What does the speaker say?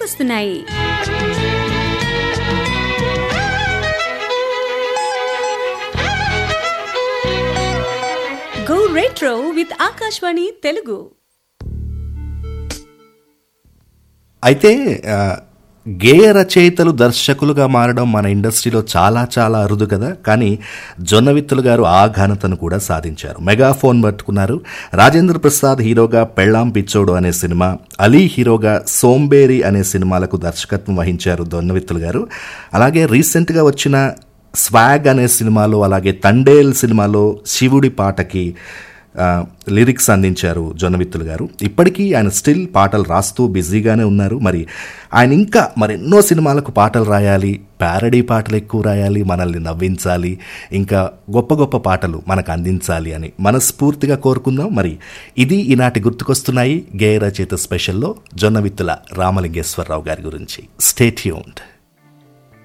గుర్తుకొస్తున్నాయి go retro with Akashvani Telugu అయితే ఆ, గేయ రచయితలు దర్శకులుగా మారడం మన ఇండస్ట్రీలో చాలా చాలా అరుదు కదా కానీ జొన్నవిత్తులు గారు ఆ ఘనతను కూడా సాధించారు మెగాఫోన్ పట్టుకున్నారు రాజేంద్ర ప్రసాద్ హీరోగా పెళ్ళాం పిచ్చోడు అనే సినిమా అలీ హీరోగా సోంబేరి అనే సినిమాలకు దర్శకత్వం వహించారు జొన్నవిత్తులు గారు అలాగే రీసెంట్గా వచ్చిన స్వాగ్ అనే సినిమాలో అలాగే తండేల్ సినిమాలో శివుడి పాటకి ఆ, లిరిక్స్ అందించారు జొన్నవిత్తులు గారు ఇప్పటికీ ఆయన స్టిల్ పాటలు రాస్తూ బిజీగానే ఉన్నారు మరి ఆయన ఇంకా మరెన్నో సినిమాలకు పాటలు రాయాలి ప్యారడీ పాటలు ఎక్కువ రాయాలి మనల్ని నవ్వించాలి ఇంకా గొప్ప గొప్ప పాటలు మనకు అందించాలి అని మనస్ఫూర్తిగా కోరుకుందాం మరి ఇది ఈనాటి గుర్తుకొస్తున్నాయి గేయ రచయిత స్పెషల్లో జొన్నవిత్తుల రామలింగేశ్వరరావు గారి గురించి స్టేట్యూన్డ్